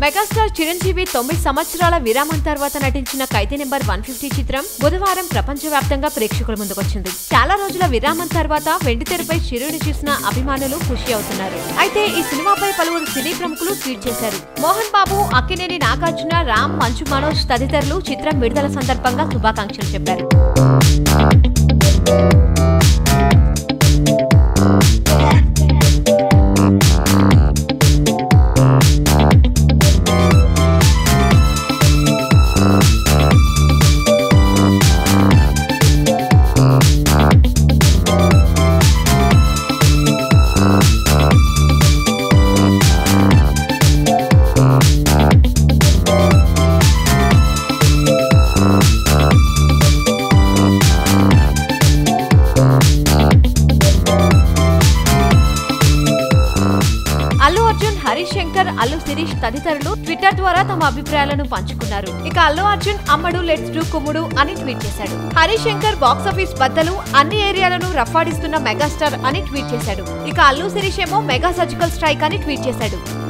megastar Chiranjeevi తొమ్మిది సంవత్సరాల విరామం తర్వాత నటించిన ఖైదీ నెంబర్ వన్ ఫిఫ్టీ చిత్రం బుధవారం ప్రపంచవ్యాప్తంగా ప్రేక్షకుల ముందుకొచ్చింది చాలా రోజుల విరామం తర్వాత వెండితెరపై చిరుని చూసిన అభిమానులు ఖుషి అవుతున్నారు అయితే ఈ సినిమాపై పలువురు సినీ ప్రముఖులు ట్వీట్ చేశారు మోహన్ బాబు అక్కినేని నాగార్జున రామ్ మంచు మనోజ్ తదితరులు చిత్రం విడుదల సందర్భంగా శుభాకాంక్షలు చెప్పారు అల్లు అర్జున్ హరీష్ శంకర్ అల్లు శిరీష్ తదితరులు ట్విట్టర్ ద్వారా తమ అభిప్రాయాలను పంచుకున్నారు ఇక అల్లు అర్జున్ అమ్మడు లెట్స్ డూ కుమ్ముడు అని ట్వీట్ చేశాడు హరీష్ శంకర్ బాక్సాఫీస్ బద్దలు అన్ని ఏరియాలను రఫాడిస్తున్న మెగాస్టార్ అని ట్వీట్ చేశాడు ఇక అల్లు శిరీష్ ఏమో మెగా సర్జికల్ స్ట్రైక్ అని ట్వీట్ చేశాడు